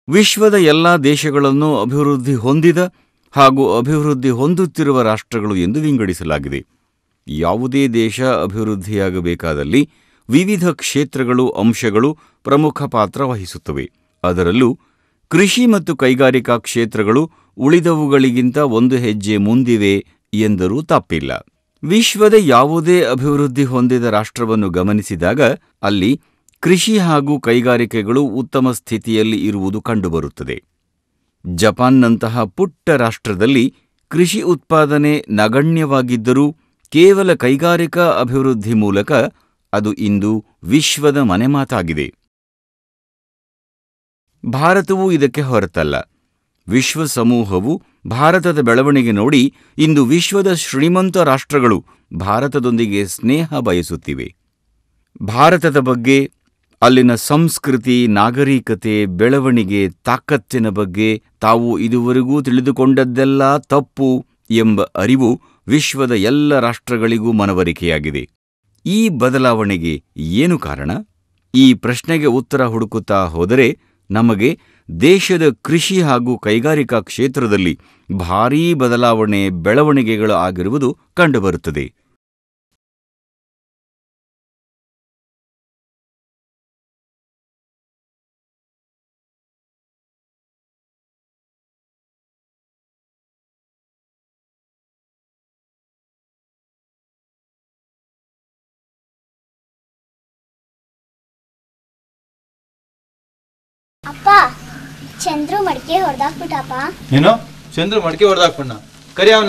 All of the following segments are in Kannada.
ವಿಶ್ವದ ಎಲ್ಲಾ ದೇಶಗಳನ್ನು ಅಭಿವೃದ್ಧಿ ಹೊಂದಿದ ಹಾಗೂ ಅಭಿವೃದ್ಧಿ ಹೊಂದುತ್ತಿರುವ ರಾಷ್ಟ್ರಗಳು ಎಂದು ವಿಂಗಡಿಸಲಾಗಿದೆ ಯಾವುದೇ ದೇಶ ಅಭಿವೃದ್ಧಿಯಾಗಬೇಕಾದಲ್ಲಿ ವಿವಿಧ ಕ್ಷೇತ್ರಗಳು ಅಂಶಗಳು ಪ್ರಮುಖ ಪಾತ್ರ ವಹಿಸುತ್ತವೆ ಅದರಲ್ಲೂ ಕೃಷಿ ಮತ್ತು ಕೈಗಾರಿಕಾ ಕ್ಷೇತ್ರಗಳು ಉಳಿದವುಗಳಿಗಿಂತ ಒಂದು ಹೆಜ್ಜೆ ಮುಂದಿವೆ ಎಂದರೂ ತಪ್ಪಿಲ್ಲ ವಿಶ್ವದ ಯಾವುದೇ ಅಭಿವೃದ್ಧಿ ಹೊಂದಿದ ರಾಷ್ಟ್ರವನ್ನು ಗಮನಿಸಿದಾಗ ಅಲ್ಲಿ ಕೃಷಿ ಹಾಗೂ ಕೈಗಾರಿಕೆಗಳು ಉತ್ತಮ ಸ್ಥಿತಿಯಲ್ಲಿ ಇರುವುದು ಕಂಡುಬರುತ್ತದೆ ಜಪಾನ್ನಂತಹ ಪುಟ್ಟ ರಾಷ್ಟ್ರದಲ್ಲಿ ಕೃಷಿ ಉತ್ಪಾದನೆ ನಗಣ್ಯವಾಗಿದ್ದರೂ ಕೇವಲ ಕೈಗಾರಿಕಾ ಅಭಿವೃದ್ಧಿ ಮೂಲಕ ಅದು ಇಂದು ವಿಶ್ವದ ಮನೆಮಾತಾಗಿದೆ ಭಾರತವೂ ಇದಕ್ಕೆ ಹೊರತಲ್ಲ ವಿಶ್ವ ಸಮೂಹವು ಭಾರತದ ಬೆಳವಣಿಗೆ ನೋಡಿ ಇಂದು ವಿಶ್ವದ ಶ್ರೀಮಂತ ರಾಷ್ಟ್ರಗಳು ಭಾರತದೊಂದಿಗೆ ಸ್ನೇಹ ಬಯಸುತ್ತಿವೆ ಭಾರತದ ಬಗ್ಗೆ ಅಲ್ಲಿನ ಸಂಸ್ಕೃತಿ ನಾಗರಿಕತೆ ಬೆಳವಣಿಗೆ ತಾಕತ್ತಿನ ಬಗ್ಗೆ ತಾವು ಇದುವರೆಗೂ ತಿಳಿದುಕೊಂಡದ್ದೆಲ್ಲ ತಪ್ಪು ಎಂಬ ಅರಿವು ವಿಶ್ವದ ಎಲ್ಲ ರಾಷ್ಟ್ರಗಳಿಗೂ ಮನವರಿಕೆಯಾಗಿದೆ ಈ ಬದಲಾವಣೆಗೆ ಏನು ಕಾರಣ ಈ ಪ್ರಶ್ನೆಗೆ ಉತ್ತರ ಹುಡುಕುತ್ತಾ ಹೋದರೆ ನಮಗೆ ದೇಶದ ಕೃಷಿ ಹಾಗೂ ಕೈಗಾರಿಕಾ ಕ್ಷೇತ್ರದಲ್ಲಿ ಭಾರೀ ಬದಲಾವಣೆ ಬೆಳವಣಿಗೆಗಳು ಆಗಿರುವುದು ಕಂಡುಬರುತ್ತದೆ ಅಪ್ಪ ಚಂದ್ರು ಮಡಿಕೆ ಹೊಡೆದಾಕ್ಬಿಟ್ಟಪ್ಪ ಏನೋ ಚಂದ್ರು ಮಡಿಕೆ ಹೊಡೆದಾಕ್ಬಣ್ಣ ಕರಿ ಅವನ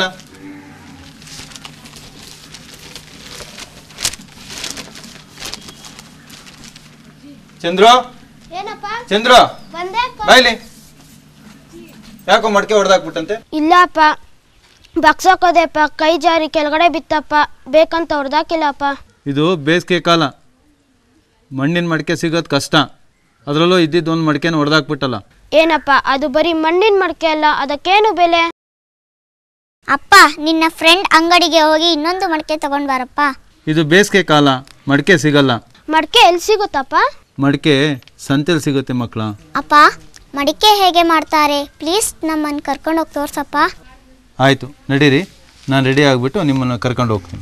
ಚಂದ್ರು ಏನಪ್ಪ ಚಂದ್ರು ಬಂದೆ ಬಾಯ್ಲಿ ಯಾಕೋ ಮಡಿಕೆ ಹೊಡೆದಾಕ್ಬಿಟ್ಟಂತೆ ಇಲ್ಲಪ್ಪ ಬಗ್ಸೋಕೋದೆಪ್ಪ ಕೈ ಜಾರಿ ಕೆಳಗಡೆ ಬಿತ್ತಪ್ಪ ಬೇಕಂತ ಹೊಡೆದಾಕಿಲ್ಲಪ್ಪ ಇದು ಬೇಸಿಗೆ ಕಾಲ ಮಣ್ಣಿನ ಮಡಿಕೆ ಸಿಗೋದು ಕಷ್ಟ ಅದರಲ್ಲೂ ಇದ್ದಿದ್ದು ಒಂದು ಮಡಿಕೆನ ಹೊಡೆದಾಕ್ಬಿಟ್ಟಲ್ಲ ಏನಪ್ಪ ಅದು ಬರೀ ಮಣ್ಣಿನ ಮಡಿಕೆ ಅಲ್ಲ ಅದಕ್ಕೇನು ಬೆಲೆ ಅಪ್ಪ ನಿನ್ನ ಫ್ರೆಂಡ್ ಅಂಗಡಿಗೆ ಹೋಗಿ ಇನ್ನೊಂದು ಮಡಿಕೆ ತಗೊಂಡ್ ಬಾರಪ್ಪ ಇದು ಬೇಸಿಗೆ ಕಾಲ ಮಡಿಕೆ ಸಿಗಲ್ಲ ಮಡಿಕೆ ಎಲ್ಲಿ ಸಿಗುತ್ತಪ್ಪ ಮಡಿಕೆ ಸಂತೆಲಿ ಸಿಗುತ್ತೆ ಮಕ್ಕಳ ಅಪ್ಪ ಮಡಿಕೆ ಹೇಗೆ ಮಾಡ್ತಾರೆ ಪ್ಲೀಸ್ ನಮ್ಮನ್ನು ಕರ್ಕೊಂಡು ಹೋಗಿ ತೋರ್ಸಪ್ಪ ಆಯಿತು ನಡೀರಿ ನಾನು ರೆಡಿ ಆಗಿಬಿಟ್ಟು ನಿಮ್ಮನ್ನು ಕರ್ಕೊಂಡು ಹೋಗ್ತೀನಿ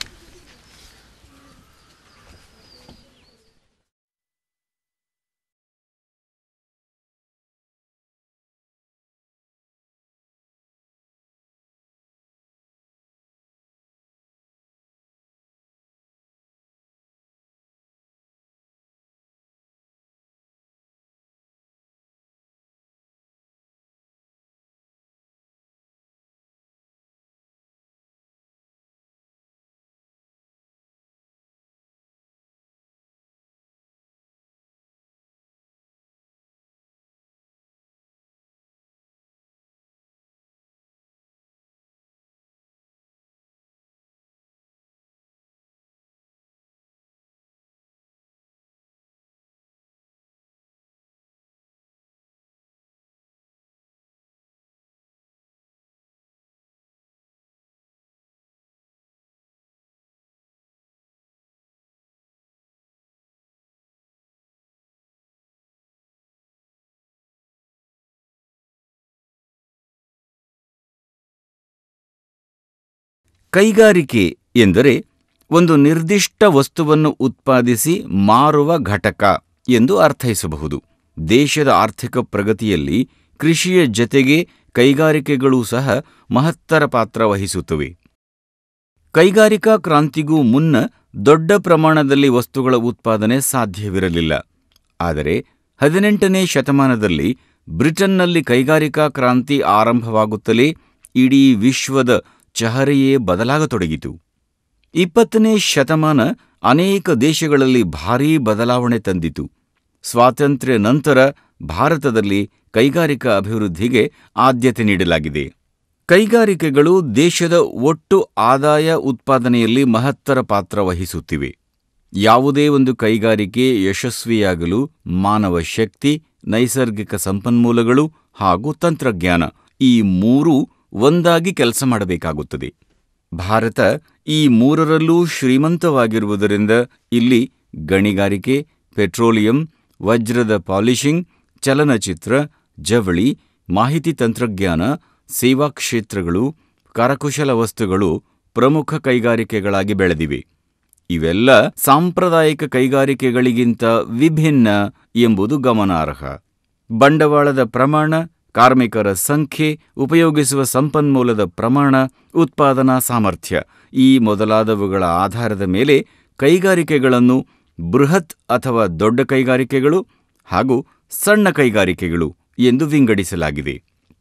ಕೈಗಾರಿಕೆ ಎಂದರೆ ಒಂದು ನಿರ್ದಿಷ್ಟ ವಸ್ತುವನ್ನು ಉತ್ಪಾದಿಸಿ ಮಾರುವ ಘಟಕ ಎಂದು ಅರ್ಥೈಸಬಹುದು ದೇಶದ ಆರ್ಥಿಕ ಪ್ರಗತಿಯಲ್ಲಿ ಕೃಷಿಯ ಜತೆಗೆ ಕೈಗಾರಿಕೆಗಳೂ ಸಹ ಮಹತ್ತರ ಪಾತ್ರ ವಹಿಸುತ್ತವೆ ಕೈಗಾರಿಕಾ ಕ್ರಾಂತಿಗೂ ಮುನ್ನ ದೊಡ್ಡ ಪ್ರಮಾಣದಲ್ಲಿ ವಸ್ತುಗಳ ಉತ್ಪಾದನೆ ಸಾಧ್ಯವಿರಲಿಲ್ಲ ಆದರೆ ಹದಿನೆಂಟನೇ ಶತಮಾನದಲ್ಲಿ ಬ್ರಿಟನ್ನಲ್ಲಿ ಕೈಗಾರಿಕಾ ಕ್ರಾಂತಿ ಆರಂಭವಾಗುತ್ತಲೇ ಇಡೀ ವಿಶ್ವದ ಚಹರೆಯೇ ಬದಲಾಗತೊಡಗಿತು ಇಪ್ಪತ್ತನೇ ಶತಮಾನ ಅನೇಕ ದೇಶಗಳಲ್ಲಿ ಭಾರೀ ಬದಲಾವಣೆ ತಂದಿತು ಸ್ವಾತಂತ್ರ್ಯ ನಂತರ ಭಾರತದಲ್ಲಿ ಕೈಗಾರಿಕಾ ಅಭಿವೃದ್ಧಿಗೆ ಆದ್ಯತೆ ನೀಡಲಾಗಿದೆ ಕೈಗಾರಿಕೆಗಳು ದೇಶದ ಒಟ್ಟು ಆದಾಯ ಉತ್ಪಾದನೆಯಲ್ಲಿ ಮಹತ್ತರ ಪಾತ್ರ ವಹಿಸುತ್ತಿವೆ ಯಾವುದೇ ಒಂದು ಕೈಗಾರಿಕೆ ಯಶಸ್ವಿಯಾಗಲು ಮಾನವ ಶಕ್ತಿ ನೈಸರ್ಗಿಕ ಸಂಪನ್ಮೂಲಗಳು ಹಾಗೂ ತಂತ್ರಜ್ಞಾನ ಈ ಮೂರೂ ಒಂದಾಗಿ ಕೆಲಸ ಮಾಡಬೇಕಾಗುತ್ತದೆ ಭಾರತ ಈ ಮೂರರಲ್ಲೂ ಶ್ರೀಮಂತವಾಗಿರುವುದರಿಂದ ಇಲ್ಲಿ ಗಣಿಗಾರಿಕೆ ಪೆಟ್ರೋಲಿಯಂ ವಜ್ರದ ಪಾಲಿಶಿಂಗ್ ಚಲನಚಿತ್ರ ಜವಳಿ ಮಾಹಿತಿ ತಂತ್ರಜ್ಞಾನ ಸೇವಾ ಕ್ಷೇತ್ರಗಳು ಕರಕುಶಲ ವಸ್ತುಗಳು ಪ್ರಮುಖ ಕೈಗಾರಿಕೆಗಳಾಗಿ ಬೆಳೆದಿವೆ ಇವೆಲ್ಲ ಸಾಂಪ್ರದಾಯಿಕ ಕೈಗಾರಿಕೆಗಳಿಗಿಂತ ವಿಭಿನ್ನ ಎಂಬುದು ಗಮನಾರ್ಹ ಬಂಡವಾಳದ ಪ್ರಮಾಣ ಕಾರ್ಮಿಕರ ಸಂಖ್ಯೆ ಉಪಯೋಗಿಸುವ ಸಂಪನ್ಮೂಲದ ಪ್ರಮಾಣ ಉತ್ಪಾದನಾ ಸಾಮರ್ಥ್ಯ ಈ ಮೊದಲಾದವುಗಳ ಆಧಾರದ ಮೇಲೆ ಕೈಗಾರಿಕೆಗಳನ್ನು ಬೃಹತ್ ಅಥವಾ ದೊಡ್ಡ ಕೈಗಾರಿಕೆಗಳು ಹಾಗೂ ಸಣ್ಣ ಕೈಗಾರಿಕೆಗಳು ಎಂದು ವಿಂಗಡಿಸಲಾಗಿದೆ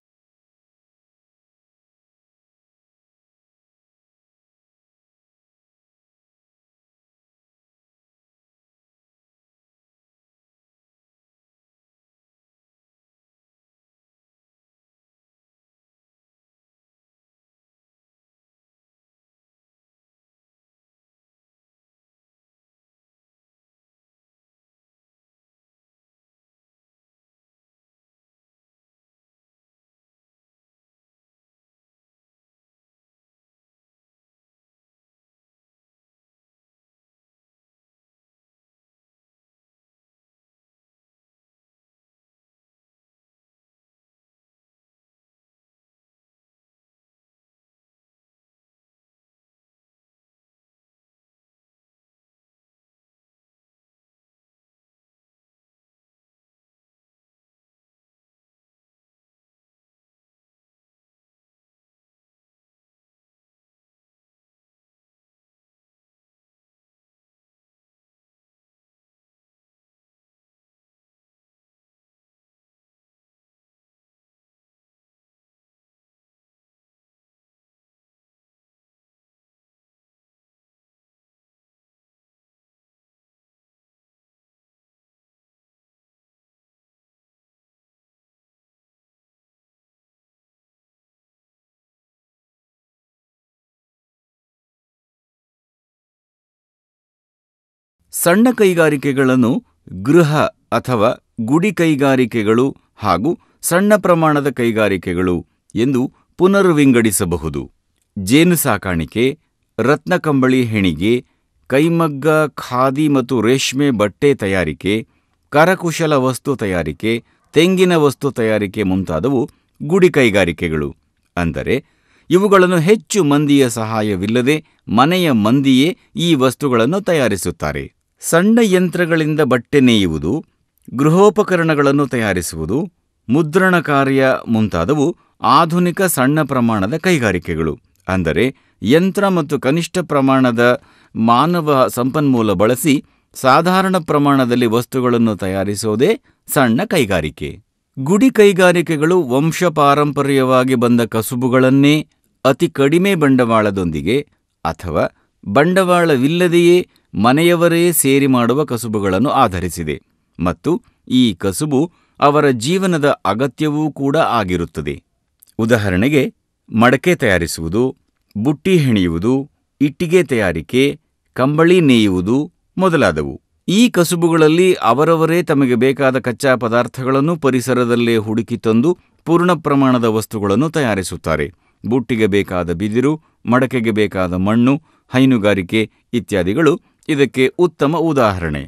ಸಣ್ಣ ಕೈಗಾರಿಕೆಗಳನ್ನು ಗೃಹ ಅಥವಾ ಗುಡಿ ಕೈಗಾರಿಕೆಗಳು ಹಾಗೂ ಸಣ್ಣ ಪ್ರಮಾಣದ ಕೈಗಾರಿಕೆಗಳು ಎಂದು ಪುನರ್ವಿಂಗಡಿಸಬಹುದು ಜೇನು ಸಾಕಾಣಿಕೆ ರತ್ನಕಂಬಳಿ ಹೆಣಿಗೆ ಕೈಮಗ್ಗ ಖಾದಿ ಮತ್ತು ರೇಷ್ಮೆ ಬಟ್ಟೆ ತಯಾರಿಕೆ ಕರಕುಶಲ ವಸ್ತು ತಯಾರಿಕೆ ತೆಂಗಿನ ವಸ್ತು ತಯಾರಿಕೆ ಮುಂತಾದವು ಗುಡಿ ಕೈಗಾರಿಕೆಗಳು ಅಂದರೆ ಇವುಗಳನ್ನು ಹೆಚ್ಚು ಮಂದಿಯ ಸಹಾಯವಿಲ್ಲದೆ ಮನೆಯ ಮಂದಿಯೇ ಈ ವಸ್ತುಗಳನ್ನು ತಯಾರಿಸುತ್ತಾರೆ ಸಣ್ಣ ಯಂತ್ರಗಳಿಂದ ಬಟ್ಟೆ ನೇಯುವುದು ಗೃಹೋಪಕರಣಗಳನ್ನು ತಯಾರಿಸುವುದು ಮುದ್ರಣ ಕಾರ್ಯ ಮುಂತಾದವು ಆಧುನಿಕ ಸಣ್ಣ ಪ್ರಮಾಣದ ಕೈಗಾರಿಕೆಗಳು ಅಂದರೆ ಯಂತ್ರ ಮತ್ತು ಕನಿಷ್ಠ ಪ್ರಮಾಣದ ಮಾನವ ಸಂಪನ್ಮೂಲ ಬಳಸಿ ಸಾಧಾರಣ ಪ್ರಮಾಣದಲ್ಲಿ ವಸ್ತುಗಳನ್ನು ತಯಾರಿಸೋದೇ ಸಣ್ಣ ಕೈಗಾರಿಕೆ ಗುಡಿ ಕೈಗಾರಿಕೆಗಳು ವಂಶ ಪಾರಂಪರ್ಯವಾಗಿ ಬಂದ ಕಸುಬುಗಳನ್ನೇ ಅತಿ ಕಡಿಮೆ ಬಂಡವಾಳದೊಂದಿಗೆ ಅಥವಾ ಬಂಡವಾಳವಿಲ್ಲದೆಯೇ ಮನೆಯವರೇ ಸೇರಿ ಮಾಡುವ ಕಸುಬುಗಳನ್ನು ಆಧರಿಸಿದೆ ಮತ್ತು ಈ ಕಸುಬು ಅವರ ಜೀವನದ ಅಗತ್ಯವೂ ಕೂಡ ಆಗಿರುತ್ತದೆ ಉದಾಹರಣೆಗೆ ಮಡಕೆ ತಯಾರಿಸುವುದು ಬುಟ್ಟಿ ಹೆಣೆಯುವುದು ಇಟ್ಟಿಗೆ ತಯಾರಿಕೆ ಕಂಬಳಿ ನೇಯುವುದು ಮೊದಲಾದವು ಈ ಕಸುಬುಗಳಲ್ಲಿ ಅವರವರೇ ತಮಗೆ ಬೇಕಾದ ಕಚ್ಚಾ ಪದಾರ್ಥಗಳನ್ನು ಪರಿಸರದಲ್ಲೇ ಹುಡುಕಿ ತಂದು ಪೂರ್ಣ ಪ್ರಮಾಣದ ವಸ್ತುಗಳನ್ನು ತಯಾರಿಸುತ್ತಾರೆ ಬುಟ್ಟಿಗೆ ಬೇಕಾದ ಬಿದಿರು ಮಡಕೆಗೆ ಬೇಕಾದ ಮಣ್ಣು ಹೈನುಗಾರಿಕೆ ಇತ್ಯಾದಿಗಳು ಇದಕ್ಕೆ ಉತ್ತಮ ಉದಾಹರಣೆ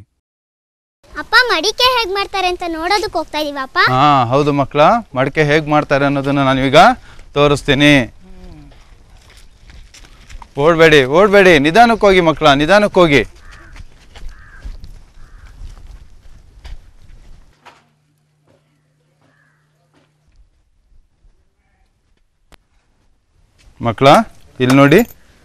ಅಪ್ಪ ಮಡಿಕೆ ಹೇಗ್ ಮಾಡ್ತಾರೆ ಅಂತ ನೋಡೋದಕ್ಕೆ ಹೋಗ್ತಾ ಇದೀವಪ್ಪ ಹಾ ಹೌದು ಮಕ್ಕಳ ಮಡಿಕೆ ಹೇಗೆ ಮಾಡ್ತಾರೆ ಅನ್ನೋದನ್ನ ನಾನು ಈಗ ತೋರಿಸ್ತೀನಿ ಓಡ್ಬೇಡಿ ಓಡ್ಬೇಡಿ ನಿಧಾನಕ್ಕೆ ಹೋಗಿ ಮಕ್ಕಳ ನಿಧಾನಕ್ಕೆ ಹೋಗಿ ಮಕ್ಕಳ ಇಲ್ಲಿ ನೋಡಿ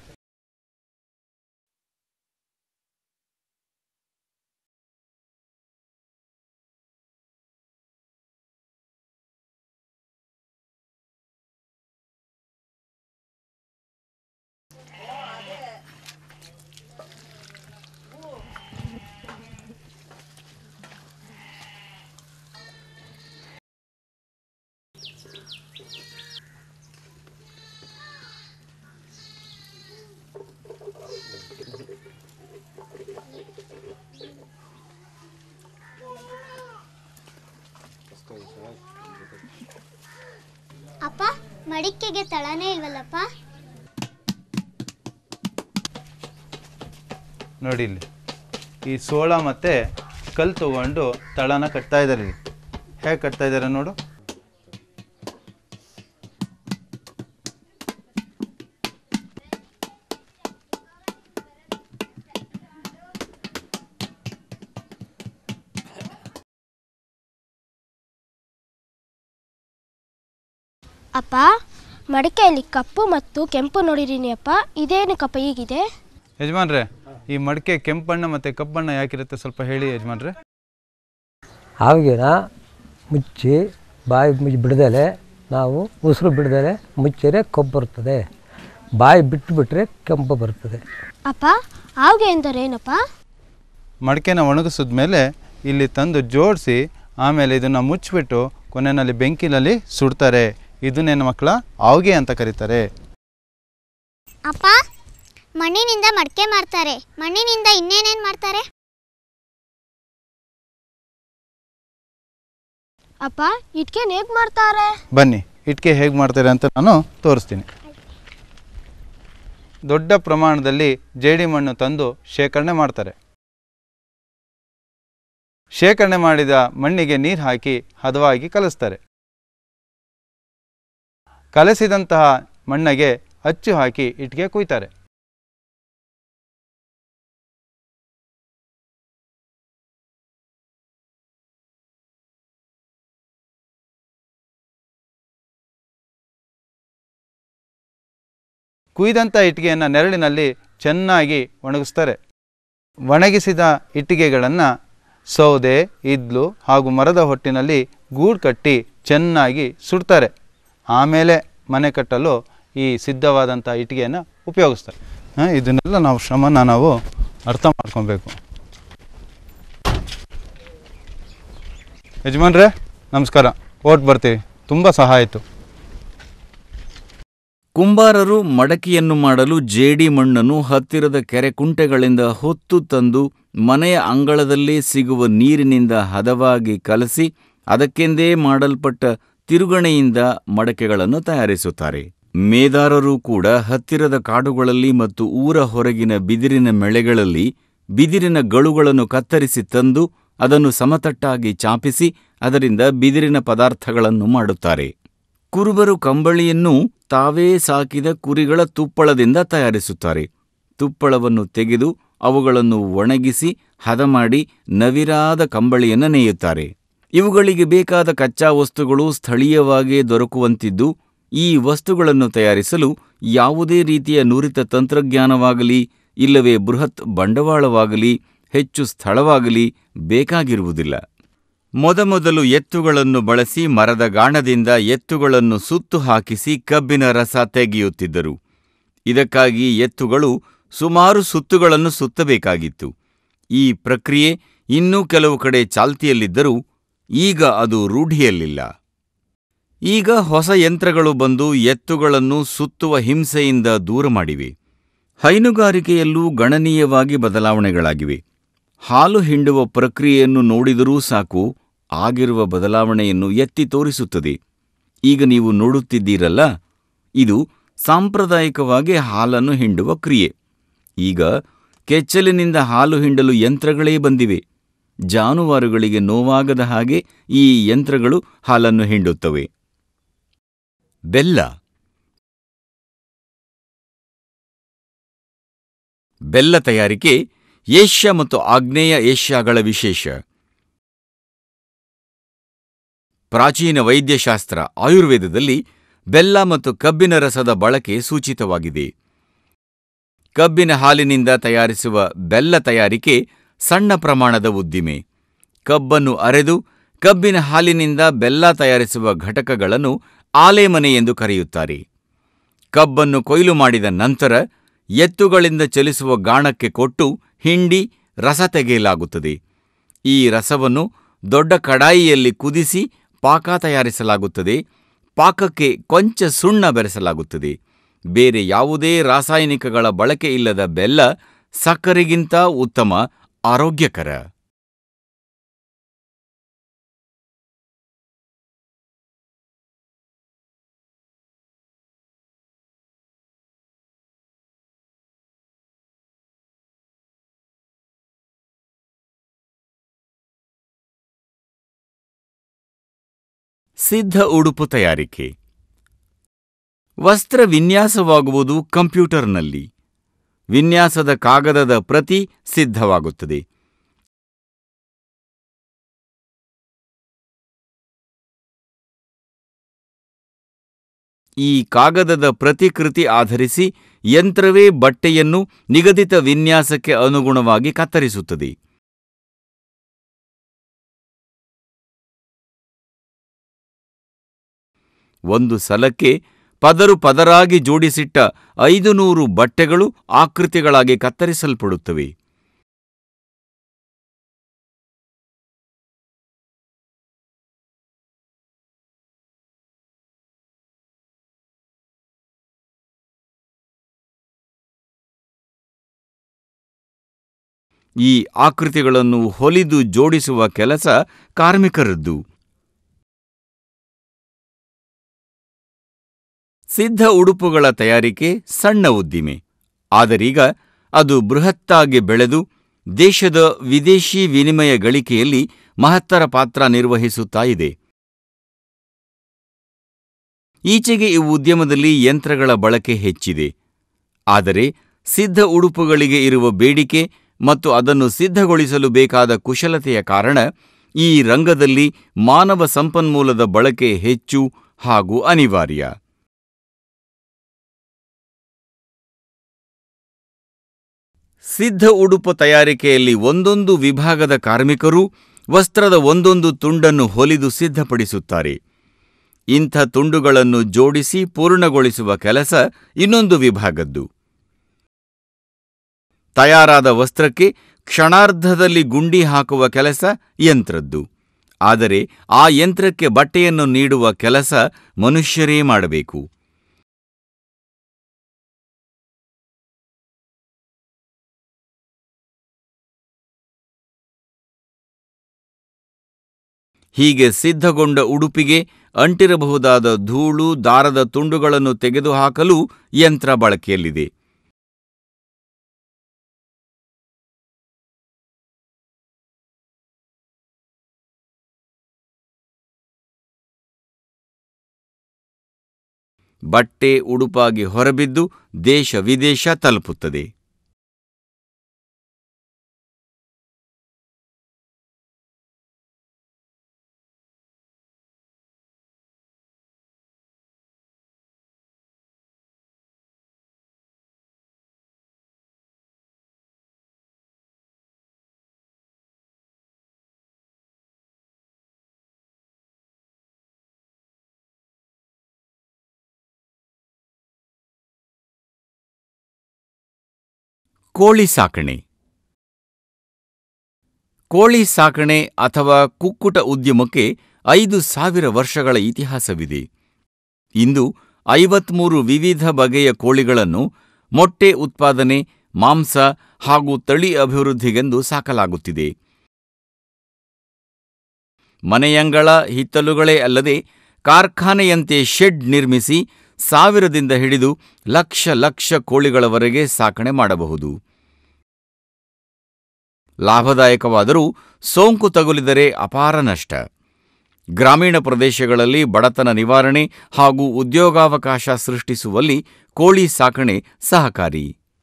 ಅಪ್ಪ ಮಡಿಕೆಗೆ ತಳನೇ ಇಲ್ವಲ್ಲಪ್ಪ ನೋಡಿ ಇಲ್ಲಿ ಈ ಸೋಳ ಮತ್ತು ಕಲ್ಲು ತಗೊಂಡು ತಳನ ಕಟ್ತಾ ಇದ್ದಾರೆ ಇಲ್ಲಿ ಹೇಗೆ ಕಟ್ತಾ ಇದ್ದಾರೆ ನೋಡು ಅಪ್ಪ ಮಡಿಕೆಯಲ್ಲಿ ಕಪ್ಪು ಮತ್ತು ಕೆಂಪು ನೋಡಿದ್ದೀನಿ ಅಪ್ಪ ಇದೇನಕ್ಕಪ್ಪ ಹೀಗಿದೆ ಯಜಮಾನ್ರೆ ಈ ಮಡಿಕೆ ಕೆಂಪಣ್ಣ ಮತ್ತು ಕಪ್ಪಣ್ಣ ಯಾಕಿರುತ್ತೆ ಸ್ವಲ್ಪ ಹೇಳಿ ಯಜಮಾನ್ರೆ ಹಾವಿಗೆನ ಮುಚ್ಚಿ ಬಾಯಿ ಮುಚ್ಚಿ ಬಿಡ್ದಲೆ ನಾವು ಉಸಿರು ಬಿಡ್ದಲೆ ಮುಚ್ಚಿದ್ರೆ ಕಬ್ಬು ಬರ್ತದೆ ಬಾಯಿ ಬಿಟ್ಟು ಬಿಟ್ಟರೆ ಕೆಂಪು ಬರ್ತದೆ ಅಪ್ಪ ಹಾವಿಗೆ ಎಂದರೇನಪ್ಪ ಮಡಿಕೆನ ಒಣಗಿಸಿದ ಮೇಲೆ ಇಲ್ಲಿ ತಂದು ಜೋಡಿಸಿ ಆಮೇಲೆ ಇದನ್ನು ಮುಚ್ಚಿಬಿಟ್ಟು ಕೊನೆಯಲ್ಲಿ ಬೆಂಕಿನಲ್ಲಿ ಸುಡ್ತಾರೆ ಇದನ್ನೇನು ಮಕ್ಕಳ ಆವ್ಗೆ ಅಂತ ಕರೀತಾರೆ ಅಪ್ಪ ಮಣ್ಣಿನಿಂದ ಮಡಕೆ ಮಾಡ್ತಾರೆ ಮಣ್ಣಿನಿಂದ ಇನ್ನೇನೇನು ಮಾಡ್ತಾರೆ ಅಪ್ಪ ಇಟ್ಕೆನ ಹೇಗೆ ಮಾಡ್ತಾರೆ ಬನ್ನಿ ಇಟ್ಕೆ ಹೇಗೆ ಮಾಡ್ತಾರೆ ಅಂತ ನಾನು ತೋರಿಸ್ತೀನಿ ದೊಡ್ಡ ಪ್ರಮಾಣದಲ್ಲಿ ಜೇಡಿ ಮಣ್ಣು ತಂದು ಶೇಖರಣೆ ಮಾಡ್ತಾರೆ ಶೇಖರಣೆ ಮಾಡಿದ ಮಣ್ಣಿಗೆ ನೀರು ಹಾಕಿ ಹದವಾಗಿ ಕಲಿಸ್ತಾರೆ ಕಲಸಿದಂತಹ ಮಣ್ಣಿಗೆ ಅಚ್ಚು ಹಾಕಿ ಇಟ್ಟಿಗೆ ಕುಯ್ತಾರೆ ಕುಯ್ದಂಥ ಇಟ್ಟಿಗೆಯನ್ನು ನೆರಳಿನಲ್ಲಿ ಚೆನ್ನಾಗಿ ಒಣಗಿಸ್ತಾರೆ ಒಣಗಿಸಿದ ಇಟ್ಟಿಗೆಗಳನ್ನು ಸೌದೆ ಇದ್ಲು ಹಾಗೂ ಮರದ ಹೊಟ್ಟಿನಲ್ಲಿ ಗೂಡು ಕಟ್ಟಿ ಚೆನ್ನಾಗಿ ಸುಡ್ತಾರೆ ಆಮೇಲೆ ಮನೆ ಕಟ್ಟಲು ಈ ಸಿದ್ಧವಾದಂಥ ಇಟ್ಟಿಗೆಯನ್ನು ಉಪಯೋಗಿಸ್ತಾರೆ ಹಾಂ, ಇದನ್ನೆಲ್ಲ ನಾವು ಶ್ರಮನ ನಾವು ಅರ್ಥ ಮಾಡ್ಕೊಬೇಕು ಯಜಮಾನ್ರೆ ನಮಸ್ಕಾರ ಓಟ್ ಬರ್ತೀವಿ ತುಂಬ ಸಹಾಯ ಆಯಿತು ಕುಂಬಾರರು ಮಡಕೆಯನ್ನು ಮಾಡಲು ಜೇಡಿ ಮಣ್ಣನ್ನು ಹತ್ತಿರದ ಕೆರೆ ಕುಂಟೆಗಳಿಂದ ಹೊತ್ತು ತಂದು ಮನೆಯ ಅಂಗಳದಲ್ಲೇ ಸಿಗುವ ನೀರಿನಿಂದ ಹದವಾಗಿ ಕಲಸಿ ಅದಕ್ಕೆಂದೇ ಮಾಡಲ್ಪಟ್ಟ ತಿರುಗಣೆಯಿಂದ ಮಡಕೆಗಳನ್ನು ತಯಾರಿಸುತ್ತಾರೆ ಮೇದಾರರು ಕೂಡ ಹತ್ತಿರದ ಕಾಡುಗಳಲ್ಲಿ ಮತ್ತು ಊರ ಹೊರಗಿನ ಬಿದಿರಿನ ಮೆಳೆಗಳಲ್ಲಿ ಬಿದಿರಿನ ಗಳುಗಳನ್ನು ಕತ್ತರಿಸಿ ತಂದು ಅದನ್ನು ಸಮತಟ್ಟಾಗಿ ಚಾಪಿಸಿ ಅದರಿಂದ ಬಿದಿರಿನ ಪದಾರ್ಥಗಳನ್ನು ಮಾಡುತ್ತಾರೆ ಕುರುಬರು ಕಂಬಳಿಯನ್ನು ತಾವೇ ಸಾಕಿದ ಕುರಿಗಳ ತುಪ್ಪಳದಿಂದ ತಯಾರಿಸುತ್ತಾರೆ ತುಪ್ಪಳವನ್ನು ತೆಗೆದು ಅವುಗಳನ್ನು ಒಣಗಿಸಿ ಹದ ಮಾಡಿ ನವಿರಾದ ಕಂಬಳಿಯನ್ನು ನೇಯುತ್ತಾರೆ ಇವುಗಳಿಗೆ ಬೇಕಾದ ಕಚ್ಚಾ ವಸ್ತುಗಳು ಸ್ಥಳೀಯವಾಗಿಯೇ ದೊರಕುವಂತಿದ್ದು ಈ ವಸ್ತುಗಳನ್ನು ತಯಾರಿಸಲು ಯಾವುದೇ ರೀತಿಯ ನುರಿತ ತಂತ್ರಜ್ಞಾನವಾಗಲಿ ಇಲ್ಲವೇ ಬೃಹತ್ ಬಂಡವಾಳವಾಗಲಿ ಹೆಚ್ಚು ಸ್ಥಳವಾಗಲಿ ಬೇಕಾಗಿರುವುದಿಲ್ಲ ಮೊದಮೊದಲು ಎತ್ತುಗಳನ್ನು ಬಳಸಿ ಮರದ ಗಾಣದಿಂದ ಎತ್ತುಗಳನ್ನು ಸುತ್ತು ಹಾಕಿಸಿ ಕಬ್ಬಿನ ರಸ ತೆಗೆಯುತ್ತಿದ್ದರು ಇದಕ್ಕಾಗಿ ಎತ್ತುಗಳು ಸುಮಾರು ಸುತ್ತುಗಳನ್ನು ಸುತ್ತಬೇಕಾಗಿತ್ತು ಈ ಪ್ರಕ್ರಿಯೆ ಇನ್ನೂ ಕೆಲವು ಕಡೆ ಚಾಲ್ತಿಯಲ್ಲಿದ್ದರೂ ಈಗ ಅದು ರೂಢಿಯಲ್ಲಿಲ್ಲ ಈಗ ಹೊಸ ಯಂತ್ರಗಳು ಬಂದು ಎತ್ತುಗಳನ್ನು ಸುತ್ತುವ ಹಿಂಸೆಯಿಂದ ದೂರ ಮಾಡಿವೆ ಹೈನುಗಾರಿಕೆಯಲ್ಲೂ ಗಣನೀಯವಾಗಿ ಬದಲಾವಣೆಗಳಾಗಿವೆ ಹಾಲು ಹಿಂಡುವ ಪ್ರಕ್ರಿಯೆಯನ್ನು ನೋಡಿದರೂ ಸಾಕು ಆಗಿರುವ ಬದಲಾವಣೆಯನ್ನು ಎತ್ತಿ ತೋರಿಸುತ್ತದೆ ಈಗ ನೀವು ನೋಡುತ್ತಿದ್ದೀರಲ್ಲ ಇದು ಸಾಂಪ್ರದಾಯಿಕವಾಗಿ ಹಾಲನ್ನು ಹಿಂಡುವ ಕ್ರಿಯೆ ಈಗ ಕೆಚ್ಚಲಿನಿಂದ ಹಾಲು ಹಿಂಡಲು ಯಂತ್ರಗಳೇ ಬಂದಿವೆ ಜಾನುವಾರುಗಳಿಗೆ ನೋವಾಗದ ಹಾಗೆ ಈ ಯಂತ್ರಗಳು ಹಾಲನ್ನು ಹಿಂಡುತ್ತವೆ ಬೆಲ್ಲ ಬೆಲ್ಲ ತಯಾರಿಕೆ ಏಷ್ಯಾ ಮತ್ತು ಆಗ್ನೇಯ ಏಷ್ಯಾಗಳ ವಿಶೇಷ ಪ್ರಾಚೀನ ವೈದ್ಯಶಾಸ್ತ್ರ ಆಯುರ್ವೇದದಲ್ಲಿ ಬೆಲ್ಲ ಮತ್ತು ಕಬ್ಬಿನ ರಸದ ಬಳಕೆ ಸೂಚಿತವಾಗಿದೆ ಕಬ್ಬಿನ ಹಾಲಿನಿಂದ ತಯಾರಿಸುವ ಬೆಲ್ಲ ತಯಾರಿಕೆ ಸಣ್ಣ ಪ್ರಮಾಣದ ಉದ್ದಿಮೆ ಕಬ್ಬನ್ನು ಅರೆದು ಕಬ್ಬಿನ ಹಾಲಿನಿಂದ ಬೆಲ್ಲ ತಯಾರಿಸುವ ಘಟಕಗಳನ್ನು ಆಲೆಮನೆ ಎಂದು ಕರೆಯುತ್ತಾರೆ ಕಬ್ಬನ್ನು ಕೊಯ್ಲು ಮಾಡಿದ ನಂತರ ಎತ್ತುಗಳಿಂದ ಚಲಿಸುವ ಗಾಣಕ್ಕೆ ಕೊಟ್ಟು ಹಿಂಡಿ ರಸ ತೆಗೆಯಲಾಗುತ್ತದೆ ಈ ರಸವನ್ನು ದೊಡ್ಡ ಕಡಾಯಿಯಲ್ಲಿ ಕುದಿಸಿ ಪಾಕ ತಯಾರಿಸಲಾಗುತ್ತದೆ ಪಾಕಕ್ಕೆ ಕೊಂಚ ಸುಣ್ಣ ಬೆರೆಸಲಾಗುತ್ತದೆ ಬೇರೆ ಯಾವುದೇ ರಾಸಾಯನಿಕಗಳ ಬಳಕೆ ಇಲ್ಲದ ಬೆಲ್ಲ ಸಕ್ಕರೆಗಿಂತ ಉತ್ತಮ ಆರೋಗ್ಯಕರ ಸಿದ್ಧ ಉಡುಪು ತಯಾರಿಕೆ ವಸ್ತ್ರ ವಿನ್ಯಾಸವಾಗುವುದು ಕಂಪ್ಯೂಟರ್ನಲ್ಲಿ ವಿನ್ಯಾಸದ ಕಾಗದದ ಪ್ರತಿ ಸಿದ್ಧವಾಗುತ್ತದೆ ಈ ಕಾಗದದ ಪ್ರತಿಕೃತಿ ಆಧರಿಸಿ ಯಂತ್ರವೇ ಬಟ್ಟೆಯನ್ನು ನಿಗದಿತ ವಿನ್ಯಾಸಕ್ಕೆ ಅನುಗುಣವಾಗಿ ಕತ್ತರಿಸುತ್ತದೆ ಒಂದು ಸಲಕ್ಕೆ ಪದರು ಪದರಾಗಿ ಜೋಡಿಸಿಟ್ಟ ಐದು ನೂರು ಬಟ್ಟೆಗಳು ಆಕೃತಿಗಳಾಗಿ ಕತ್ತರಿಸಲ್ಪಡುತ್ತವೆ ಈ ಆಕೃತಿಗಳನ್ನು ಹೊಲಿದು ಜೋಡಿಸುವ ಕೆಲಸ ಕಾರ್ಮಿಕರದ್ದು ಸಿದ್ಧ ಉಡುಪುಗಳ ತಯಾರಿಕೆ ಸಣ್ಣ ಉದ್ದಿಮೆ ಆದರೀಗ ಅದು ಬೃಹತ್ತಾಗಿ ಬೆಳೆದು ದೇಶದ ವಿದೇಶಿ ವಿನಿಮಯ ಗಳಿಕೆಯಲ್ಲಿ ಮಹತ್ತರ ಪಾತ್ರ ನಿರ್ವಹಿಸುತ್ತಾ ಇದೆ ಈಚೆಗೆ ಈ ಉದ್ಯಮದಲ್ಲಿ ಯಂತ್ರಗಳ ಬಳಕೆ ಹೆಚ್ಚಿದೆ ಆದರೆ ಸಿದ್ಧ ಉಡುಪುಗಳಿಗೆ ಇರುವ ಬೇಡಿಕೆ ಮತ್ತು ಅದನ್ನು ಸಿದ್ಧಗೊಳಿಸಲು ಬೇಕಾದ ಕುಶಲತೆಯ ಕಾರಣ ಈ ರಂಗದಲ್ಲಿ ಮಾನವ ಸಂಪನ್ಮೂಲದ ಬಳಕೆ ಹೆಚ್ಚು ಹಾಗೂ ಅನಿವಾರ್ಯ ಸಿದ್ಧ ಉಡುಪು ತಯಾರಿಕೆಯಲ್ಲಿ ಒಂದೊಂದು ವಿಭಾಗದ ಕಾರ್ಮಿಕರು ವಸ್ತ್ರದ ಒಂದೊಂದು ತುಂಡನ್ನು ಹೊಲಿದು ಸಿದ್ಧಪಡಿಸುತ್ತಾರೆ ಇಂಥ ತುಂಡುಗಳನ್ನು ಜೋಡಿಸಿ ಪೂರ್ಣಗೊಳಿಸುವ ಕೆಲಸ ಇನ್ನೊಂದು ವಿಭಾಗದ್ದು ತಯಾರಾದ ವಸ್ತ್ರಕ್ಕೆ ಕ್ಷಣಾರ್ಧದಲ್ಲಿ ಗುಂಡಿ ಹಾಕುವ ಕೆಲಸ ಯಂತ್ರದ್ದು ಆದರೆ ಆ ಯಂತ್ರಕ್ಕೆ ಬಟ್ಟೆಯನ್ನು ನೀಡುವ ಕೆಲಸ ಮನುಷ್ಯರೇ ಮಾಡಬೇಕು ಹೀಗೆ ಸಿದ್ಧಗೊಂಡ ಉಡುಪಿಗೆ ಅಂಟಿರಬಹುದಾದ ಧೂಳು ದಾರದ ತುಂಡುಗಳನ್ನು ತೆಗೆದುಹಾಕಲು ಯಂತ್ರ ಬಳಕೆಯಲ್ಲಿದೆ ಬಟ್ಟೆ ಉಡುಪಾಗಿ ಹೊರಬಿದ್ದು ದೇಶ ವಿದೇಶ ತಲುಪುತ್ತದೆ ಕೋಳಿ ಸಾಕಣೆ ಕೋಳಿ ಸಾಕಣೆ ಅಥವಾ ಕುಕ್ಕುಟ ಉದ್ಯಮಕ್ಕೆ ಐದು ಸಾವಿರ ವರ್ಷಗಳ ಇತಿಹಾಸವಿದೆ ಇಂದು ಐವತ್ಮೂರು ವಿವಿಧ ಬಗೆಯ ಕೋಳಿಗಳನ್ನು ಮೊಟ್ಟೆ ಉತ್ಪಾದನೆ ಮಾಂಸ ಹಾಗೂ ತಳಿ ಅಭಿವೃದ್ಧಿಗೆಂದು ಸಾಕಲಾಗುತ್ತಿದೆ ಮನೆಯಂಗಳ ಹಿತ್ತಲುಗಳೇ ಅಲ್ಲದೆ ಕಾರ್ಖಾನೆಯಂತೆ ಶೆಡ್ ನಿರ್ಮಿಸಿ ಸಾವಿರದಿಂದ ಹಿಡಿದು ಲಕ್ಷ ಲಕ್ಷ ಕೋಳಿಗಳವರೆಗೆ ಸಾಕಣೆ ಮಾಡಬಹುದು ಲಾಭದಾಯಕವಾದರೂ ಸೋಂಕು ತಗುಲಿದರೆ ಅಪಾರ ನಷ್ಟ ಗ್ರಾಮೀಣ ಪ್ರದೇಶಗಳಲ್ಲಿ ಬಡತನ ನಿವಾರಣೆ ಹಾಗೂ ಉದ್ಯೋಗಾವಕಾಶ ಸೃಷ್ಟಿಸುವಲ್ಲಿ ಕೋಳಿ ಸಾಕಣೆ ಸಹಕಾರಿ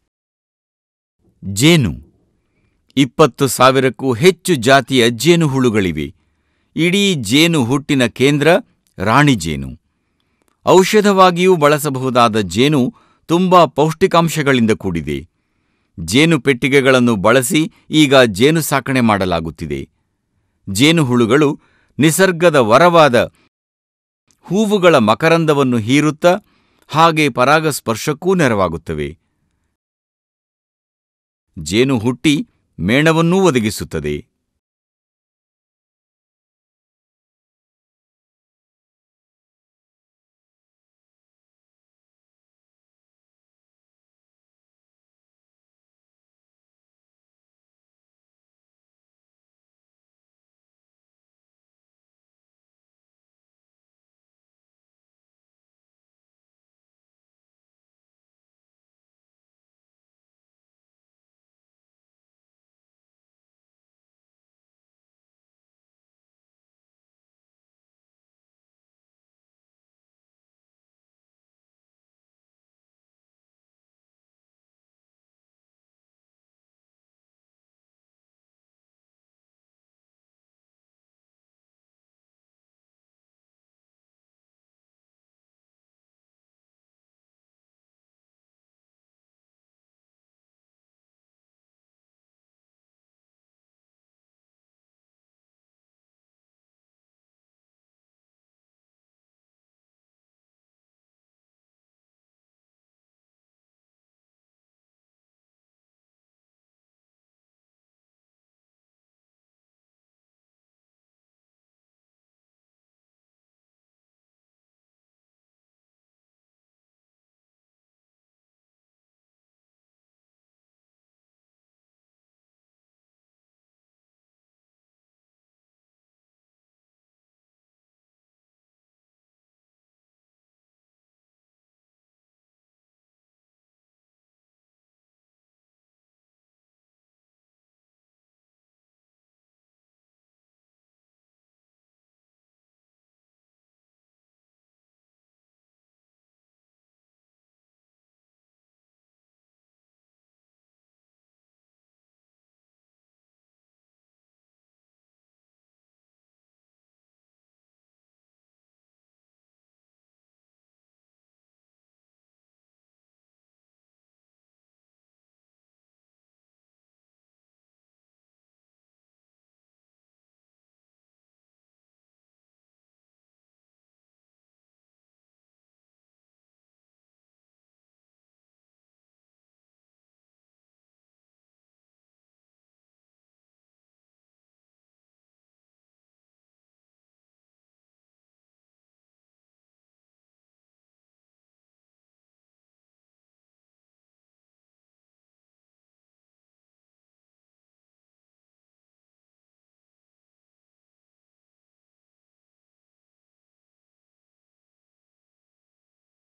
ಜೇನು ಇಪ್ಪತ್ತು ಸಾವಿರಕ್ಕೂ ಹೆಚ್ಚು ಜಾತಿಯ ಜೇನುಹುಳುಗಳಿವೆ ಇಡೀ ಜೇನು ಹುಟ್ಟಿನ ಕೇಂದ್ರ ರಾಣಿ ಜೇನು ಔಷಧವಾಗಿಯೂ ಬಳಸಬಹುದಾದ ಜೇನು ತುಂಬಾ ಪೌಷ್ಟಿಕಾಂಶಗಳಿಂದ ಕೂಡಿದೆ ಜೇನು ಪೆಟ್ಟಿಗೆಗಳನ್ನು ಬಳಸಿ ಈಗ ಜೇನು ಸಾಕಣೆ ಮಾಡಲಾಗುತ್ತಿದೆ ಜೇನುಹುಳುಗಳು ನಿಸರ್ಗದ ವರವಾದ ಹೂವುಗಳ ಮಕರಂದವನ್ನು ಹೀರುತ್ತಾ ಹಾಗೆ ಪರಾಗಸ್ಪರ್ಶಕ್ಕೂ ನೆರವಾಗುತ್ತವೆ ಜೇನು ಹುಟ್ಟಿ ಮೇಣವನ್ನೂ ಒದಗಿಸುತ್ತದೆ